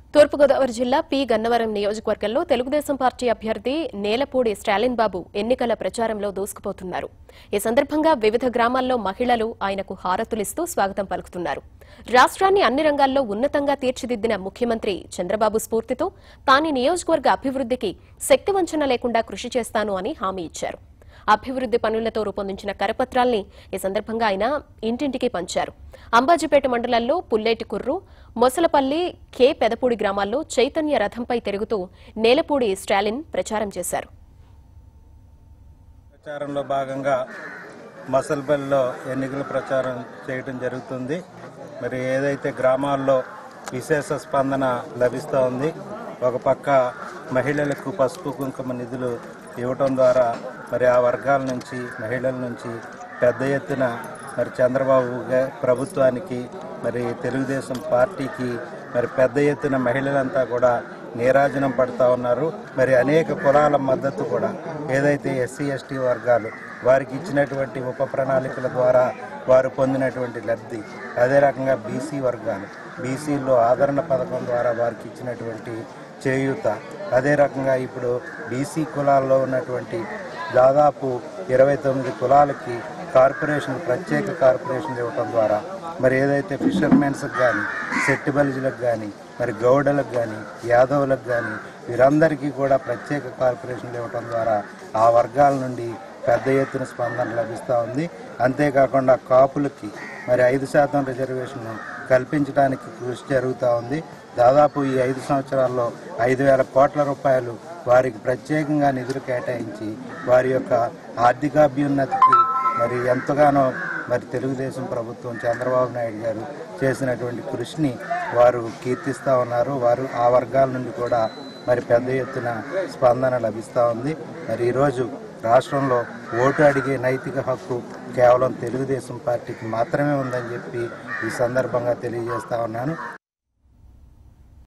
తూర్పుగోదావరి జిల్లా పి గన్నవరం నియోజకవర్గంలో తెలుగుదేశం పార్టీ అభ్యర్థి నేలపూడి స్టాలిన్ బాబు ఎన్నికల ప్రచారంలో దూసుకుపోతున్నారు ఈ సందర్భంగా వివిధ గ్రామాల్లో మహిళలు ఆయనకు హారతులిస్తూ స్వాగతం పలుకుతున్నారు రాష్ట్రాన్ని అన్ని రంగాల్లో ఉన్నతంగా తీర్చిదిద్దిన ముఖ్యమంత్రి చంద్రబాబు స్ఫూర్తితో తాని నియోజకవర్గ అభివృద్ధికి శక్తివంచన లేకుండా కృషి చేస్తాను అని హామీ ఇచ్చారు అభివృద్ది పనులతో రూపొందించిన కరపత్రాల్ని ఈ సందర్భంగా ఆయన ఇంటింటికి పంచారు అంబాజీపేట మండలంలో పుల్లేటి కుర్రు మొసలపల్లి కె పెదపూడి గ్రామాల్లో చైతన్య రథంపై తిరుగుతూ నేలపూడి స్టాలిన్ ప్రచారం చేశారు ప్రచారంలో భాగంగా మసల్పల్లిలో ఎన్నికల ప్రచారం చేయడం జరుగుతుంది మరి ఏదైతే గ్రామాల్లో విశేష స్పందన లభిస్తూ ఉంది ఒక పక్క మహిళలకు పసుపు కుంకుమ నిధులు ఇవ్వటం ద్వారా మరి ఆ వర్గాల నుంచి మహిళల నుంచి పెద్ద ఎత్తున మరి చంద్రబాబు గా- ప్రభుత్వానికి మరి తెలుగుదేశం పార్టీకి మరి పెద్ద ఎత్తున మహిళలంతా కూడా నీరాజనం పడుతూ ఉన్నారు మరి అనేక కులాల మద్దతు కూడా ఏదైతే ఎస్సీ ఎస్టీ వర్గాలు వారికి ఇచ్చినటువంటి ఉప ప్రణాళికల ద్వారా వారు పొందినటువంటి లబ్ధి అదే రకంగా బీసీ వర్గాలు బీసీలో ఆదరణ పథకం ద్వారా వారికి ఇచ్చినటువంటి చేయూత అదే రకంగా ఇప్పుడు బీసీ కులాల్లో ఉన్నటువంటి దాదాపు ఇరవై తొమ్మిది కులాలకి కార్పొరేషన్ ప్రత్యేక కార్పొరేషన్ ఇవ్వటం ద్వారా మరి ఏదైతే ఫిషర్మెన్స్కి కానీ సెట్టిబల్జీలకు కానీ మరి గౌడలకు కానీ యాదవులకు కానీ వీరందరికీ కూడా ప్రత్యేక కార్పొరేషన్లు ఇవ్వటం ద్వారా ఆ వర్గాల నుండి పెద్ద ఎత్తున స్పందన లభిస్తూ ఉంది అంతేకాకుండా కాపులకి మరి ఐదు శాతం రిజర్వేషన్ కల్పించడానికి కృషి జరుగుతూ ఉంది దాదాపు ఈ ఐదు సంవత్సరాల్లో ఐదు వేల కోట్ల రూపాయలు వారికి ప్రత్యేకంగా నిధులు కేటాయించి వారి యొక్క ఆర్థికాభ్యున్నతికి మరి ఎంతగానో మరి తెలుగుదేశం ప్రభుత్వం చంద్రబాబు నాయుడు గారు చేసినటువంటి కృషిని వారు కీర్తిస్తూ ఉన్నారు వారు ఆ వర్గాల నుండి కూడా మరి పెద్ద ఎత్తున స్పందన లభిస్తూ ఉంది మరి ఈరోజు రాష్ట్రంలో ఓటు అడిగే నైతిక హక్కు కేవలం తెలుగుదేశం పార్టీకి మాత్రమే ఉందని చెప్పి ఈ సందర్భంగా తెలియజేస్తా ఉన్నాను